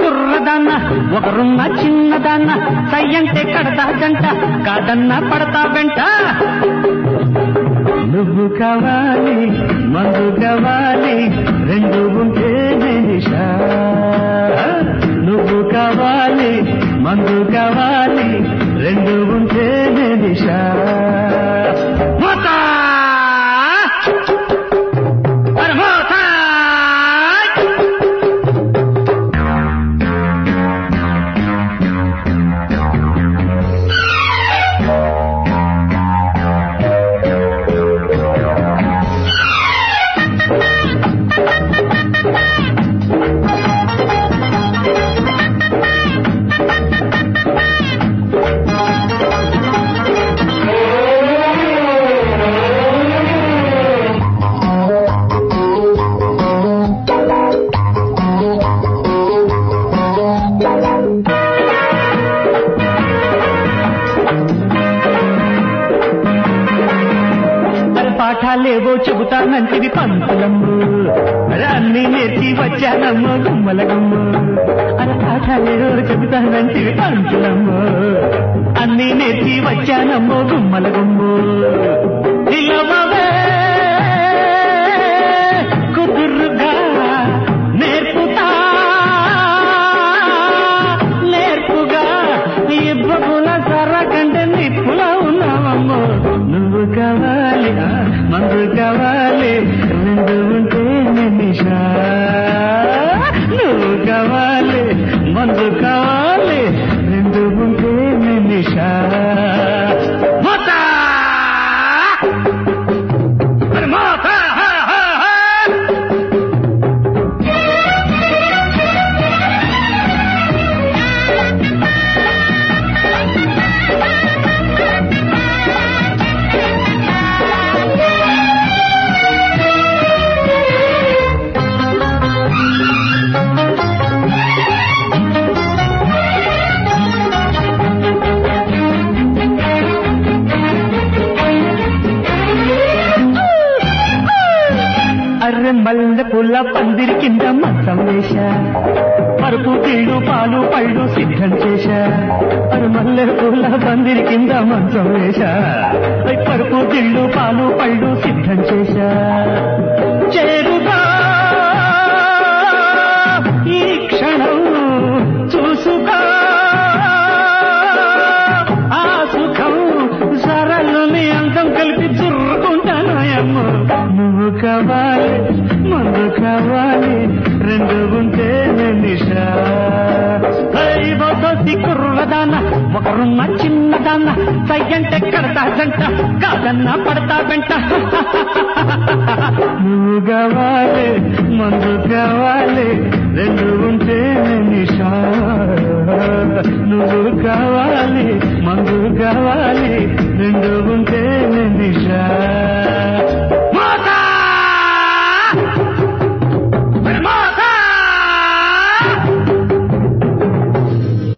కుర్రదాన్న ఒకరున్న చిన్నదాన్న సయ్యంటే కడతా జంట కాదన్న పడతా వెంట నువ్వు కావాలి మందు కావాలి రెండు ఉంటే నిషా నువ్వు కావాలి మందు కావాలి రెండు ఉంటే నిషా మోతా అరే మోతా అరే పాఠాలేవో చెబుతానంటివి పంతులమ్ము అరే అన్ని నేర్చి వచ్చానమ్మ గుమ్మల గుమ్మ అరే పాఠాలేవో చెబుతానంటివి పంతులమ్ము అన్ని నేర్చి వచ్చానమ్మో గుమ్మల గుమ్ము నిలవవే కుదురుగా నేర్పుతా నేర్పుగా ఇబ్బగుల సరకంటే నిప్పులా ఉన్నావమ్మో నువ్వు కావాలి ఆ, మందు కావాలి రెండు ఉంటే నిమిషా నువ్వు కావాలి మందు కావాలి రెండు ఉంటే నిమిషా మోతా అరే మోతా హా, హా, హా. అర్రె మల్లె పుల్ల పందిరి కింద మంచం వేశా పరుపు తిళ్ళు పాలు పళ్ళు సిద్ధం చేశా అరు మల్లె పుల్ల పందిరి కింద మంచం వేశా ఐ పరుపు తిళ్ళు పాలు పళ్ళు సిద్ధం చేశా చేరుగా ఈ క్షణం చూసుకో ఆ సుఖం సరళని అందం కలిపి చురుకుంటానాయమ్మ నువ్వు కావాలి మందు కావాలి రెండు ఉంటే నిషా కుర్రదాన ఒకరున్న చిన్నదాన్న సయ్యంటే కడతా జంట కాదన్నా పడతా వెంట నువ్వు కావాలి మందు కావాలి రెండు ఉంటే నిషా నువ్వు కావాలి మందు కావాలి